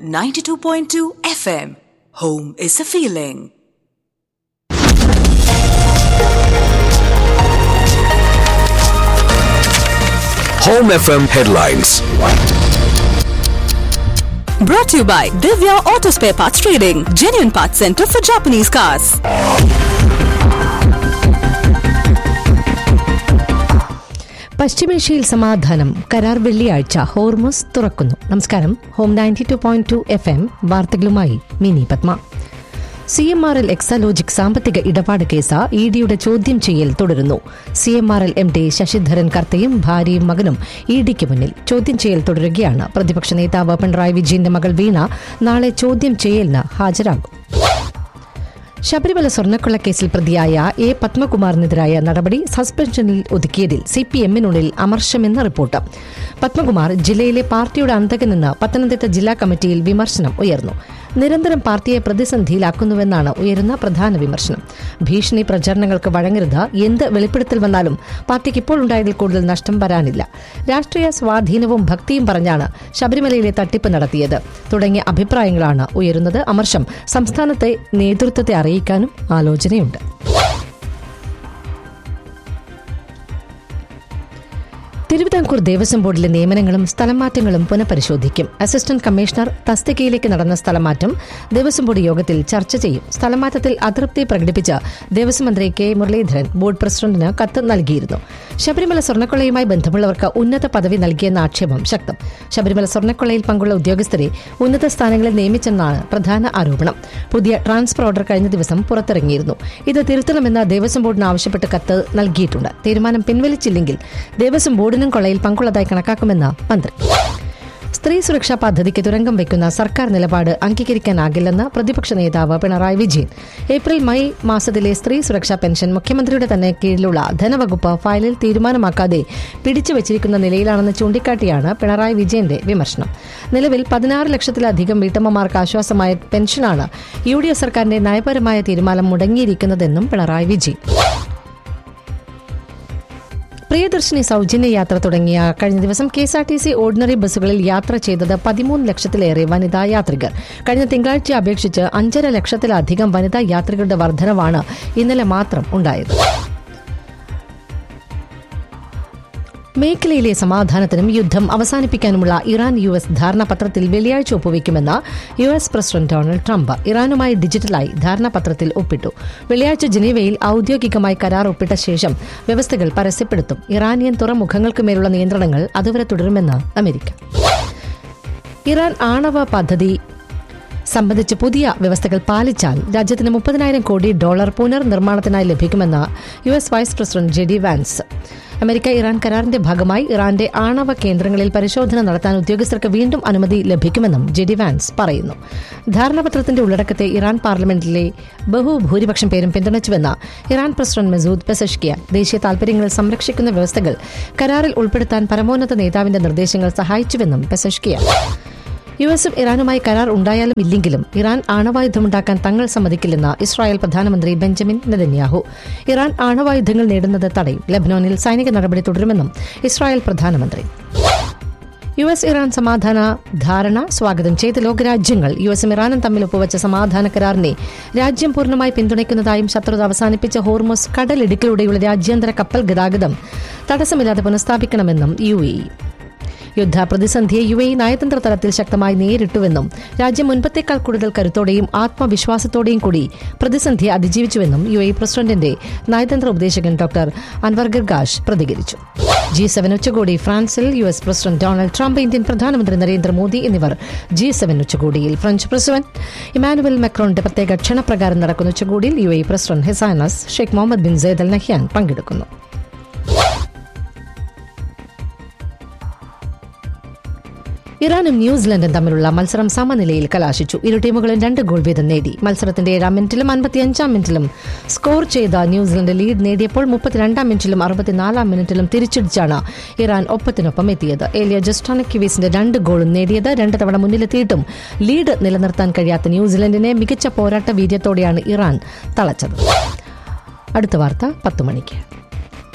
92.2 FM. Home is a feeling. Home FM headlines. Brought to you by Divya Auto Spare Parts Trading, genuine parts center for Japanese cars. പശ്ചിമേഷ്യയിൽ സമാധാനം കരാർ വെള്ളിയാഴ്ച Hormuz തുറക്കുന്നു നമസ്കാരം home ninety two point two F M വാർത്തകളുമായി Mini Padma C M R L Exalogic സാമ്പത്തിക ഇടപാട് case E ഡിയുടെ ചോദ്യം ചെയ്യൽ തുടരുന്നു C M R L M D Sasidharan കർത്തയും ഭാര്യയും മകനും ഇ ഡിക്ക് മുന്നിൽ ചോദ്യം ചെയ്യൽ തുടരുകയാണ് പ്രതിപക്ഷ നേതാവ് പിണറായി വിജയന്റെ മകൾ വീണ നാളെ ചോദ്യം ചെയ്യലിന് ഹാജരാകും ശബരിമല സ്വർണ്ണക്കൊള്ളക്കേസിൽ പ്രതിയായ എ പത്മകുമാറിനെതിരായ നടപടി സസ്പെൻഷനിൽ ഒതുക്കിയതിൽ സി പി എമ്മിനുള്ളിൽ അമർഷമെന്ന റിപ്പോർട്ട് പത്മകുമാർ ജില്ലയിലെ പാർട്ടിയുടെ അന്തകനെന്ന് പത്തനംതിട്ട ജില്ലാ കമ്മിറ്റിയിൽ വിമർശനം ഉയർന്നു നിരന്തരം പാർട്ടിയെ പ്രതിസന്ധിയിലാക്കുന്നുവെന്നാണ് ഉയരുന്ന പ്രധാന വിമർശനം ഭീഷണി പ്രചരണങ്ങൾക്ക് വഴങ്ങരുത് എന്ത് വെളിപ്പെടുത്തൽ വന്നാലും പാർട്ടിക്ക് ഇപ്പോൾ ഉണ്ടായതിൽ കൂടുതൽ നഷ്ടം വരാനില്ല രാഷ്ട്രീയ സ്വാധീനവും ഭക്തിയും പറഞ്ഞാണ് ശബരിമലയിലെ തട്ടിപ്പ് നടത്തിയത് തുടങ്ങിയ അഭിപ്രായങ്ങളാണ് ഉയരുന്നത് അമർഷം സംസ്ഥാനത്തെ നേതൃത്വത്തെ അറിയിക്കാനും ആലോചനയുണ്ട് തിരുവിതാംകൂർ ദേവസ്വം ബോർഡിലെ നിയമനങ്ങളും സ്ഥലമാറ്റങ്ങളും പുനഃപരിശോധിക്കും അസിസ്റ്റന്റ് കമ്മീഷണർ തസ്തികയിലേക്ക് നടന്ന സ്ഥലമാറ്റം ദേവസ്വം ബോർഡ് യോഗത്തിൽ ചർച്ച ചെയ്യും സ്ഥലമാറ്റത്തിൽ അതൃപ്തി പ്രകടിപ്പിച്ച ദേവസ്വം മന്ത്രി കെ മുരളീധരൻ ബോർഡ് പ്രസിഡന്റിന് കത്ത് നൽകിയിരുന്നു ശബരിമല സ്വർണ്ണക്കൊള്ളയുമായി ബന്ധമുള്ളവർക്ക് ഉന്നത പദവി നൽകിയെന്ന ആക്ഷേപം ശക്തം ശബരിമല സ്വർണ്ണക്കൊള്ളയിൽ പങ്കുള്ള ഉദ്യോഗസ്ഥരെ ഉന്നത സ്ഥാനങ്ങളിൽ നിയമിച്ചെന്നാണ് പ്രധാന ആരോപണം പുതിയ ട്രാൻസ്ഫർ ഓർഡർ കഴിഞ്ഞ ദിവസം പുറത്തിറങ്ങിയിരുന്നു ഇത് തിരുത്തണമെന്ന് ദേവസ്വം ബോർഡിന് ആവശ്യപ്പെട്ട് കത്ത് നൽകിയിട്ടുണ്ട് തീരുമാനം പിൻവലിച്ചില്ലെങ്കിൽ ദേവസ്വം ബോർഡിനും കൊള്ളയിൽ പങ്കുള്ളതായി കണക്കാക്കുമെന്ന് മന്ത്രി സ്ത്രീ സുരക്ഷാ പദ്ധതിക്ക് തുരങ്കം വയ്ക്കുന്ന സർക്കാർ നിലപാട് അംഗീകരിക്കാനാകില്ലെന്ന് പ്രതിപക്ഷ നേതാവ് പിണറായി വിജയൻ ഏപ്രിൽ മെയ് മാസത്തിലെ സ്ത്രീ സുരക്ഷാ പെൻഷൻ മുഖ്യമന്ത്രിയുടെ തന്നെ കീഴിലുള്ള ധനവകുപ്പ് ഫയലിൽ തീരുമാനമാക്കാതെ പിടിച്ചു വച്ചിരിക്കുന്ന നിലയിലാണെന്ന് ചൂണ്ടിക്കാട്ടിയാണ് പിണറായി വിജയന്റെ വിമർശനം നിലവിൽ പതിനാറ് ലക്ഷത്തിലധികം വീട്ടമ്മമാർക്ക് ആശ്വാസമായ പെൻഷനാണ് യു ഡി എഫ് സർക്കാരിന്റെ നയപരമായ തീരുമാനം മുടങ്ങിയിരിക്കുന്നതെന്നും പിണറായി വിജയൻ പ്രിയദർശിനി സൗജന്യ യാത്ര തുടങ്ങിയ കഴിഞ്ഞ ദിവസം K S R T C ordinary ബസ്സുകളിൽ യാത്ര ചെയ്തത് പതിമൂന്ന് ലക്ഷത്തിലേറെ വനിതാ യാത്രികർ കഴിഞ്ഞ തിങ്കളാഴ്ച അപേക്ഷിച്ച് അഞ്ചര ലക്ഷത്തിലധികം വനിതാ യാത്രികരുടെ വർധനവാണ് ഇന്നലെ മാത്രം ഉണ്ടായത് മേഖലയിലെ സമാധാനത്തിനും യുദ്ധം അവസാനിപ്പിക്കാനുമുള്ള ഇറാൻ യു എസ് ധാരണാപത്രത്തിൽ വെള്ളിയാഴ്ച ഒപ്പുവയ്ക്കുമെന്ന് U S president Donald Trump ഇറാനുമായി ഡിജിറ്റലായി ധാരണാപത്രത്തിൽ ഒപ്പിട്ടു വെള്ളിയാഴ്ച ജനീവയിൽ ഔദ്യോഗികമായി കരാർ ഒപ്പിട്ട ശേഷം വ്യവസ്ഥകൾ പരസ്യപ്പെടുത്തും ഇറാനിയൻ തുറമുഖങ്ങൾക്ക് മേലുള്ള നിയന്ത്രണങ്ങൾ അതുവരെ തുടരുമെന്ന് അമേരിക്ക ഇറാൻ ആണവ പദ്ധതി സംബന്ധിച്ച് പുതിയ വ്യവസ്ഥകൾ പാലിച്ചാൽ രാജ്യത്തിന് മുപ്പതിനായിരം കോടി ഡോളർ പുനർനിർമ്മാണത്തിനായി ലഭിക്കുമെന്ന് U S vice president J D Vance America Iran കരാറിന്റെ ഭാഗമായി ഇറാന്റെ ആണവ കേന്ദ്രങ്ങളിൽ പരിശോധന നടത്താൻ ഉദ്യോഗസ്ഥർക്ക് വീണ്ടും അനുമതി ലഭിക്കുമെന്നും ജെ ഡി വാൻസ് പറയുന്നു ധാരണാപത്രത്തിന്റെ ഉള്ളടക്കത്തെ ഇറാൻ പാർലമെന്റിലെ ബഹുഭൂരിപക്ഷം പേരും പിന്തുണച്ചുവെന്ന് ഇറാൻ പ്രസിഡന്റ് മസൂദ് പെസഷ്കിയാൻ ദേശീയ താൽപര്യങ്ങൾ സംരക്ഷിക്കുന്ന വ്യവസ്ഥകൾ കരാറിൽ ഉൾപ്പെടുത്താൻ പരമോന്നത നേതാവിന്റെ നിർദ്ദേശങ്ങൾ സഹായിച്ചുവെന്നും പെസഷ്കിയാൻ യു എസും ഇറാനുമായി കരാർ ഉണ്ടായാലും ഇല്ലെങ്കിലും ഇറാൻ ആണവായുധമുണ്ടാക്കാൻ തങ്ങൾ സമ്മതിക്കില്ലെന്ന് ഇസ്രായേൽ പ്രധാനമന്ത്രി ബെഞ്ചമിൻ നെതന്യാഹു ഇറാൻ ആണവായുധങ്ങൾ നേടുന്നത് തടയും ലബനോനിൽ സൈനിക നടപടി തുടരുമെന്നും ഇസ്രായേൽ പ്രധാനമന്ത്രി യു എസ് ഇറാൻ സമാധാന ധാരണ സ്വാഗതം ചെയ്ത ലോകരാജ്യങ്ങൾ യു എസും ഇറാനും തമ്മിൽ ഒപ്പുവച്ച സമാധാന കരാറിനെ രാജ്യം പൂർണ്ണമായി പിന്തുണയ്ക്കുന്നതായും ശത്രുത അവസാനിപ്പിച്ച ഹോർമോസ് കടലിടുക്കിലൂടെയുള്ള രാജ്യാന്തര കപ്പൽ ഗതാഗതം തടസ്സമില്ലാതെ പുനഃസ്ഥാപിക്കണമെന്നും യു എ യുദ്ധ പ്രതിസന്ധിയെ യു എ നയതന്ത്ര തലത്തിൽ ശക്തമായി നേരിട്ടുവെന്നും രാജ്യം മുൻപത്തേക്കാൾ കൂടുതൽ കരുത്തോടെയും ആത്മവിശ്വാസത്തോടെയും കൂടി പ്രതിസന്ധിയെ അതിജീവിച്ചുവെന്നും യു എ പ്രസിഡന്റിന്റെ നയതന്ത്ര ഉപദേശകൻ ഡോക്ടർ അൻവർ ഗർഗാഷ് പ്രതികരിച്ചു ജി സെവൻ ഉച്ചകോടി ഫ്രാൻസിൽ U S president Donald Trump Indian പ്രധാനമന്ത്രി നരേന്ദ്രമോദി എന്നിവർ ജി സെവൻ ഉച്ചകോടിയിൽ ഫ്രഞ്ച് പ്രസിഡന്റ് ഇമാനുവൽ മെക്രോണിന്റെ പ്രത്യേക ക്ഷണപ്രകാരം നടക്കുന്ന ഉച്ചകോടിയിൽ U A president ഹെസാനസ് Sheikh Muhammad bin Syed Al Nahyan പങ്കെടുക്കുന്നു ഇറാനും ന്യൂസിലൻഡും തമ്മിലുള്ള മത്സരം സമനിലയിൽ കലാശിച്ചു ഇരു ടീമുകളും രണ്ട് ഗോൾ വീതം നേടി മത്സരത്തിന്റെ ഏഴാം മിനിറ്റിലും അൻപത്തിയഞ്ചാം മിനിറ്റിലും സ്കോർ ചെയ്ത ന്യൂസിലൻഡ് ലീഡ് നേടിയപ്പോൾ മുപ്പത്തിരണ്ടാം മിനിറ്റിലും അറുപത്തിനാലാം മിനിറ്റിലും തിരിച്ചടിച്ചാണ് ഇറാൻ ഒപ്പത്തിനൊപ്പം എത്തിയത് ഏലിയ ജസ്റ്റാനക്കിവീസിന്റെ രണ്ട് ഗോളും നേടിയത് രണ്ട് തവണ മുന്നിലെത്തിയിട്ടും ലീഡ് നിലനിർത്താൻ കഴിയാത്ത ന്യൂസിലൻഡിനെ മികച്ച പോരാട്ട വീര്യത്തോടെയാണ് ഇറാൻ തളച്ചത് അടുത്ത വാർത്ത പത്ത് മണിക്ക്